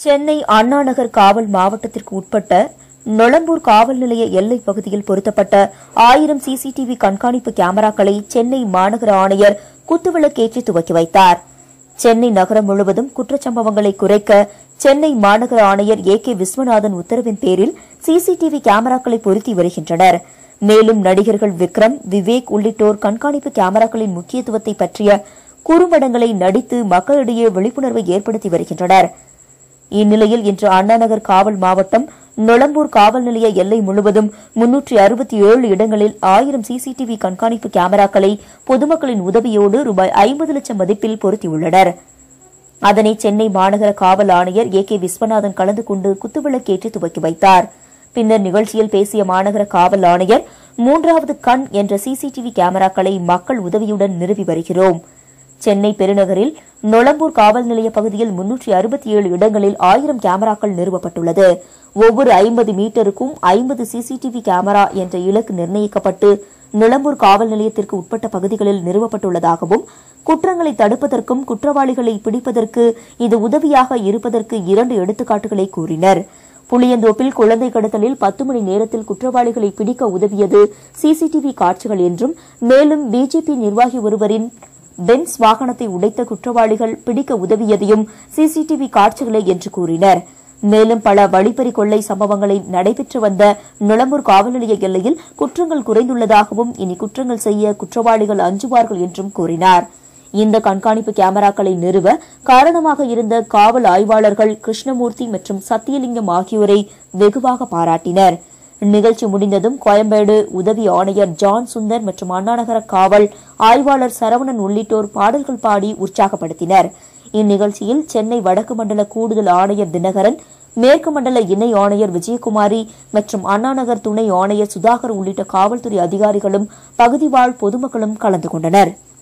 சென்னை அண்ணாநகர் காவல் மாவட்டத்திற்கு உட்பட்ட நொளம்பூர் காவல் நிலைய எல்லைப் பகுதியில் பொருத்தப்பட்ட ஆயிரம் சிசிடிவி கண்காணிப்பு கேமராக்களை சென்னை மாநகர ஆணையர் குத்துவிளக்கேற்றி துவக்கி வைத்தார் சென்னை நகரம் முழுவதும் குற்றச்சம்பவங்களை குறைக்க சென்னை மாநகர ஆணையர் ஏ கே விஸ்வநாதன் உத்தரவின் பேரில் சிசிடிவி கேமராக்களை பொருத்தி வருகின்றனர் மேலும் நடிகர்கள் விக்ரம் விவேக் உள்ளிட்டோர் கண்காணிப்பு கேமராக்களின் முக்கியத்துவத்தை பற்றிய குறும்படங்களை நடித்து மக்களிடையே விழிப்புணர்வை ஏற்படுத்தி வருகின்றனர் இந்நிலையில் இன்று அண்ணாநகர் காவல் மாவட்டம் நொளம்பூர் காவல் நிலைய எல்லை முழுவதும் முன்னூற்றி அறுபத்தி ஏழு இடங்களில் ஆயிரம் சிசிடிவி கண்காணிப்பு கேமராக்களை பொதுமக்களின் உதவியோடு ரூபாய் ஐம்பது லட்சம் மதிப்பில் பொருத்தியுள்ளனர் அதனை சென்னை மாநகர காவல் ஆணையர் ஏ கே விஸ்வநாதன் கலந்து கொண்டு குத்துவிளக்கேற்றி துவக்கி வைத்தார் பின்னர் நிகழ்ச்சியில் பேசிய மாநகர காவல் ஆணையர் மூன்றாவது கண் என்ற சிசிடிவி கேமராக்களை மக்கள் உதவியுடன் நிறுவி வருகிறோம் சென்னை பெருநகரில் நொளம்பூர் காவல் நிலைய பகுதியில் முன்னூற்றி அறுபத்தி ஏழு இடங்களில் ஆயிரம் கேமராக்கள் நிறுவப்பட்டுள்ளது ஒவ்வொரு ஐம்பது மீட்டருக்கும் ஐம்பது சிசிடிவி கேமரா என்ற இலக்கு நிர்ணயிக்கப்பட்டு நுளம்பூர் காவல் நிலையத்திற்கு உட்பட்ட பகுதிகளில் நிறுவப்பட்டுள்ளதாகவும் குற்றங்களை தடுப்பதற்கும் குற்றவாளிகளை பிடிப்பதற்கு இது உதவியாக இருப்பதற்கு இரண்டு எடுத்துக்காட்டுகளை கூறினர் புளியந்தோப்பில் குழந்தை கடத்தலில் பத்து மணி நேரத்தில் குற்றவாளிகளை பிடிக்க உதவியது சிசிடிவி காட்சிகள் என்றும் மேலும் பிஜேபி நிர்வாகி ஒருவரின் பென்ஸ் வாகனத்தை உடைத்த குற்றவாளிகள் பிடிக்க உதவியதையும் சிசிடிவி காட்சிகளே என்று கூறினர் மேலும் பல வழிப்பறி கொள்ளை சம்பவங்களை நடைபெற்று வந்த நுளம்பூர் காவல் நிலைய எல்லையில் குற்றங்கள் குறைந்துள்ளதாகவும் இனி குற்றங்கள் செய்ய குற்றவாளிகள் அஞ்சுவார்கள் என்றும் கூறினார் இந்த கண்காணிப்பு கேமராக்களை நிறுவ காரணமாக இருந்த காவல் ஆய்வாளர்கள் கிருஷ்ணமூர்த்தி மற்றும் சத்தியலிங்கம் ஆகியோரை வெகுவாக பாராட்டினர் நிகழ்ச்சி முடிந்ததும் கோயம்பேடு உதவி ஆணையர் ஜான் சுந்தர் மற்றும் அண்ணாநகர காவல் ஆய்வாளர் சரவணன் உள்ளிட்டோர் பாடல்கள் பாடி உற்சாகப்படுத்தினர் இந்நிகழ்ச்சியில் சென்னை வடக்கு மண்டல கூடுதல் ஆணையர் தினகரன் மேற்கு மண்டல இணை ஆணையர் விஜயகுமாரி மற்றும் அண்ணாநகர் துணை ஆணையர் சுதாகர் உள்ளிட்ட காவல்துறை அதிகாரிகளும் பகுதி வாழ் பொதுமக்களும் கலந்து கொண்டனர்